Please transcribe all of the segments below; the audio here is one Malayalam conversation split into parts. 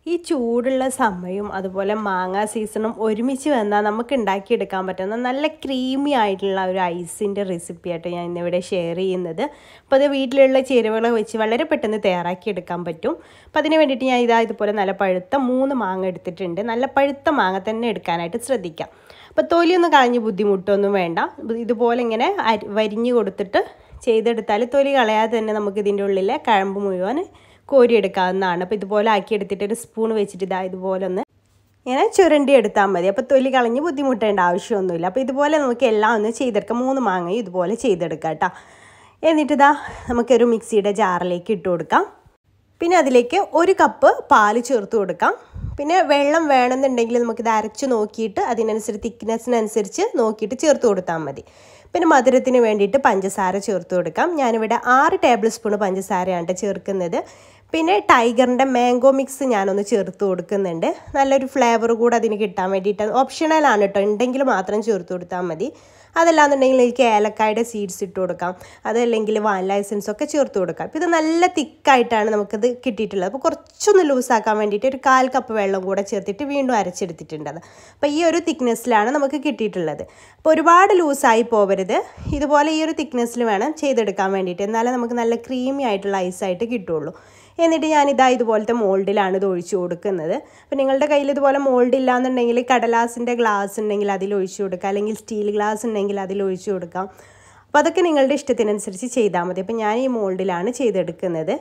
ഈ ചൂടുള്ള സമയവും അതുപോലെ മാങ്ങ സീസണും ഒരുമിച്ച് വന്നാൽ നമുക്ക് ഉണ്ടാക്കിയെടുക്കാൻ പറ്റുന്ന നല്ല ക്രീമി ആയിട്ടുള്ള ഒരു ഐസിൻ്റെ റെസിപ്പി ആയിട്ട് ഞാൻ ഇന്നിവിടെ ഷെയർ ചെയ്യുന്നത് അപ്പോൾ അത് വീട്ടിലുള്ള ചേരുവകൾ വെച്ച് വളരെ പെട്ടെന്ന് തയ്യാറാക്കിയെടുക്കാൻ പറ്റും അപ്പോൾ അതിന് വേണ്ടിയിട്ട് ഞാൻ ഇതാ ഇതുപോലെ നല്ല പഴുത്ത മൂന്ന് മാങ്ങ എടുത്തിട്ടുണ്ട് നല്ല പഴുത്ത മാങ്ങ തന്നെ എടുക്കാനായിട്ട് ശ്രദ്ധിക്കാം അപ്പോൾ തൊലിയൊന്നും കളഞ്ഞ് ബുദ്ധിമുട്ടൊന്നും വേണ്ട ഇതുപോലെ ഇങ്ങനെ അരി വരിഞ്ഞ് കൊടുത്തിട്ട് ചെയ്തെടുത്താൽ തൊലി കളയാതെ തന്നെ നമുക്ക് ഇതിൻ്റെ ഉള്ളിലെ കഴമ്പ് മുഴുവൻ കോരിയെടുക്കാവുന്നതാണ് അപ്പോൾ ഇതുപോലെ ആക്കി എടുത്തിട്ട് ഒരു സ്പൂൺ വെച്ചിട്ട് ഇതാ ഇതുപോലെ ഒന്ന് ഇങ്ങനെ ചുരണ്ടി എടുത്താൽ മതി അപ്പോൾ തൊലി കളഞ്ഞ് ബുദ്ധിമുട്ടേണ്ട ആവശ്യമൊന്നുമില്ല അപ്പോൾ ഇതുപോലെ നമുക്ക് എല്ലാം ഒന്ന് ചെയ്തെടുക്കാം മൂന്ന് മാങ്ങയും ഇതുപോലെ ചെയ്തെടുക്കാം കേട്ടോ എന്നിട്ട് ഇതാ നമുക്കൊരു മിക്സിയുടെ ജാറിലേക്ക് ഇട്ട് കൊടുക്കാം പിന്നെ അതിലേക്ക് ഒരു കപ്പ് പാല് ചേർത്ത് കൊടുക്കാം പിന്നെ വെള്ളം വേണമെന്നുണ്ടെങ്കിൽ നമുക്കിത് അരച്ച് നോക്കിയിട്ട് അതിനനുസരിച്ച് തിക്നെസ്സിനനുസരിച്ച് നോക്കിയിട്ട് ചേർത്ത് കൊടുത്താൽ മതി പിന്നെ മധുരത്തിന് വേണ്ടിയിട്ട് പഞ്ചസാര ചേർത്ത് കൊടുക്കാം ഞാനിവിടെ ആറ് ടേബിൾ സ്പൂൺ പഞ്ചസാരയാണ് ചേർക്കുന്നത് പിന്നെ ടൈഗറിൻ്റെ മാംഗോ മിക്സ് ഞാനൊന്ന് ചേർത്ത് കൊടുക്കുന്നുണ്ട് നല്ലൊരു ഫ്ലേവർ കൂടെ അതിന് കിട്ടാൻ വേണ്ടിയിട്ട് ഓപ്ഷണലാണ് കേട്ടോ ഉണ്ടെങ്കിൽ മാത്രം ചേർത്ത് കൊടുത്താൽ മതി അതല്ലാന്നുണ്ടെങ്കിൽ എനിക്ക് ഏലക്കായുടെ സീഡ്സ് ഇട്ട് കൊടുക്കാം അതല്ലെങ്കിൽ വാനില എസൻസ് ഒക്കെ ചേർത്ത് കൊടുക്കാം അപ്പോൾ ഇത് നല്ല തിക്കായിട്ടാണ് നമുക്കിത് കിട്ടിയിട്ടുള്ളത് അപ്പോൾ കുറച്ചൊന്ന് ലൂസാക്കാൻ വേണ്ടിയിട്ട് ഒരു കാൽ കപ്പ് വെള്ളം കൂടെ ചേർത്തിട്ട് വീണ്ടും അരച്ചെടുത്തിട്ടുണ്ട് അത് അപ്പോൾ ഈ ഒരു തിക്നെസ്സിലാണ് നമുക്ക് കിട്ടിയിട്ടുള്ളത് അപ്പോൾ ഒരുപാട് ലൂസായി പോകരുത് ഇതുപോലെ ഈ ഒരു തിക്നെസ്സിൽ വേണം ചെയ്തെടുക്കാൻ വേണ്ടിയിട്ട് എന്നാലേ നമുക്ക് നല്ല ക്രീമി ആയിട്ടുള്ള ഐസായിട്ട് കിട്ടുള്ളൂ എന്നിട്ട് ഞാനിതാ ഇതുപോലത്തെ മോൾഡിലാണ് ഇത് ഒഴിച്ചു കൊടുക്കുന്നത് അപ്പോൾ നിങ്ങളുടെ കയ്യിൽ ഇതുപോലെ മോൾഡ് ഇല്ലാന്നുണ്ടെങ്കിൽ കടലാസിൻ്റെ ഗ്ലാസ് ഉണ്ടെങ്കിൽ അതിൽ ഒഴിച്ചു കൊടുക്കുക അല്ലെങ്കിൽ സ്റ്റീൽ ഗ്ലാസ് ഉണ്ടെങ്കിൽ അതിൽ ഒഴിച്ചു കൊടുക്കാം അപ്പോൾ അതൊക്കെ നിങ്ങളുടെ ഇഷ്ടത്തിനനുസരിച്ച് ചെയ്താൽ മതി അപ്പോൾ ഞാൻ ഈ മോൾഡിലാണ് ചെയ്തെടുക്കുന്നത്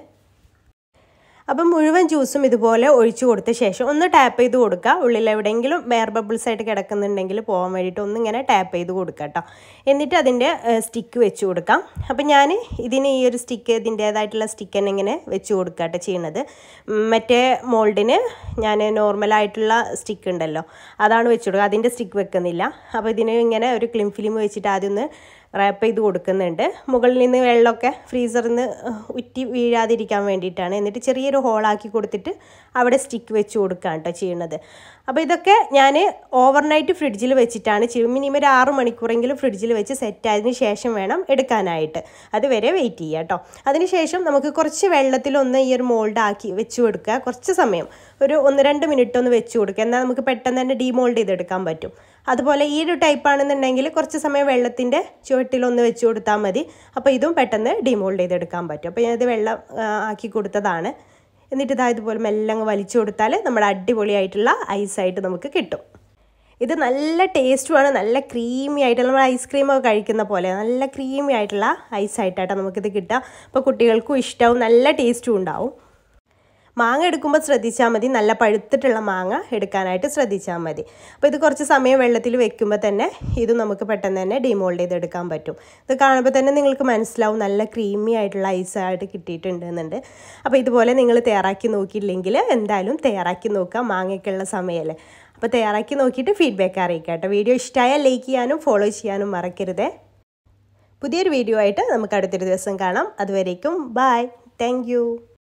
അപ്പം മുഴുവൻ ജ്യൂസും ഇതുപോലെ ഒഴിച്ചു കൊടുത്ത ശേഷം ഒന്ന് ടാപ്പ് ചെയ്ത് കൊടുക്കുക ഉള്ളിൽ എവിടെയെങ്കിലും എയർ ബബിൾസ് ആയിട്ട് കിടക്കുന്നുണ്ടെങ്കിൽ പോകാൻ വേണ്ടിയിട്ട് ഒന്നിങ്ങനെ ടാപ്പ് ചെയ്ത് കൊടുക്കുക കേട്ടോ എന്നിട്ട് അതിൻ്റെ സ്റ്റിക്ക് വെച്ച് കൊടുക്കാം അപ്പം ഞാൻ ഇതിന് ഈ ഒരു സ്റ്റിക്ക് ഇതിൻ്റേതായിട്ടുള്ള സ്റ്റിക്ക് തന്നെ ഇങ്ങനെ വെച്ച് കൊടുക്കുക കേട്ടോ ചെയ്യണത് മറ്റേ മോൾഡിന് ഞാൻ നോർമലായിട്ടുള്ള സ്റ്റിക്ക് ഉണ്ടല്ലോ അതാണ് വെച്ച് കൊടുക്കുക അതിൻ്റെ സ്റ്റിക്ക് വെക്കുന്നില്ല അപ്പോൾ ഇതിന് ഇങ്ങനെ ഒരു ക്ലിം ഫിലിം വെച്ചിട്ട് ആദ്യം ഒന്ന് റാപ്പ് ചെയ്ത് കൊടുക്കുന്നുണ്ട് മുകളിൽ നിന്ന് വെള്ളമൊക്കെ ഫ്രീസറിൽ നിന്ന് ഉറ്റി വീഴാതിരിക്കാൻ വേണ്ടിയിട്ടാണ് എന്നിട്ട് ചെറിയൊരു ഹോളാക്കി കൊടുത്തിട്ട് അവിടെ സ്റ്റിക്ക് വെച്ച് കൊടുക്കുകയാണ് കേട്ടോ ചെയ്യുന്നത് അപ്പോൾ ഇതൊക്കെ ഞാൻ ഓവർനൈറ്റ് ഫ്രിഡ്ജിൽ വെച്ചിട്ടാണ് ചെയ്യും മിനിമം ഒരു ആറ് മണിക്കൂറെങ്കിലും ഫ്രിഡ്ജിൽ വെച്ച് സെറ്റ് ആയതിനു ശേഷം വേണം എടുക്കാനായിട്ട് അതുവരെ വെയിറ്റ് ചെയ്യുക കേട്ടോ അതിനുശേഷം നമുക്ക് കുറച്ച് വെള്ളത്തിലൊന്ന് ഈ ഒരു മോൾഡ് ആക്കി വെച്ച് കൊടുക്കുക കുറച്ച് സമയം ഒരു ഒന്ന് രണ്ട് മിനിറ്റ് ഒന്ന് വെച്ച് കൊടുക്കുക എന്നാൽ നമുക്ക് പെട്ടെന്ന് തന്നെ ഡീമോൾഡ് ചെയ്തെടുക്കാൻ പറ്റും അതുപോലെ ഈ ഒരു ടൈപ്പ് ആണെന്നുണ്ടെങ്കിൽ കുറച്ച് സമയം വെള്ളത്തിൻ്റെ ചുവട്ടിലൊന്ന് വെച്ച് കൊടുത്താൽ മതി അപ്പോൾ ഇതും പെട്ടെന്ന് ഡീമോൾഡ് ചെയ്തെടുക്കാൻ പറ്റും അപ്പോൾ ഞാനിത് വെള്ളം ആക്കി കൊടുത്തതാണ് എന്നിട്ട് ഇതാ ഇതുപോലെ മെല്ലെ അങ്ങ് വലിച്ചു കൊടുത്താൽ നമ്മുടെ അടിപൊളിയായിട്ടുള്ള ഐസായിട്ട് നമുക്ക് കിട്ടും ഇത് നല്ല ടേസ്റ്റുമാണ് നല്ല ക്രീമി ആയിട്ടുള്ള നമ്മൾ ഐസ്ക്രീമൊക്കെ കഴിക്കുന്ന പോലെ നല്ല ക്രീമി ആയിട്ടുള്ള ഐസായിട്ടാണ് നമുക്കിത് കിട്ടുക അപ്പോൾ കുട്ടികൾക്കും ഇഷ്ടവും നല്ല ടേസ്റ്റും ഉണ്ടാവും മാങ്ങ എടുക്കുമ്പോൾ ശ്രദ്ധിച്ചാൽ മതി നല്ല പഴുത്തിട്ടുള്ള മാങ്ങ എടുക്കാനായിട്ട് ശ്രദ്ധിച്ചാൽ മതി അപ്പോൾ ഇത് കുറച്ച് സമയം വെള്ളത്തിൽ വെക്കുമ്പോൾ തന്നെ ഇത് നമുക്ക് പെട്ടെന്ന് തന്നെ ഡിമോൾഡ് ചെയ്തെടുക്കാൻ പറ്റും ഇത് കാണുമ്പോൾ തന്നെ നിങ്ങൾക്ക് മനസ്സിലാവും നല്ല ക്രീമി ആയിട്ടുള്ള ഐസായിട്ട് കിട്ടിയിട്ടുണ്ട് എന്നുണ്ട് അപ്പോൾ ഇതുപോലെ നിങ്ങൾ തയ്യാറാക്കി നോക്കിയില്ലെങ്കിൽ എന്തായാലും തയ്യാറാക്കി നോക്കാം മാങ്ങയ്ക്കുള്ള സമയമല്ലേ അപ്പോൾ തയ്യാറാക്കി നോക്കിയിട്ട് ഫീഡ്ബാക്ക് അറിയിക്കാം കേട്ടോ വീഡിയോ ഇഷ്ടമായാൽ ലൈക്ക് ചെയ്യാനും ഫോളോ ചെയ്യാനും മറക്കരുതേ പുതിയൊരു വീഡിയോ ആയിട്ട് നമുക്ക് അടുത്തൊരു ദിവസം കാണാം അതുവരേക്കും ബായ് താങ്ക്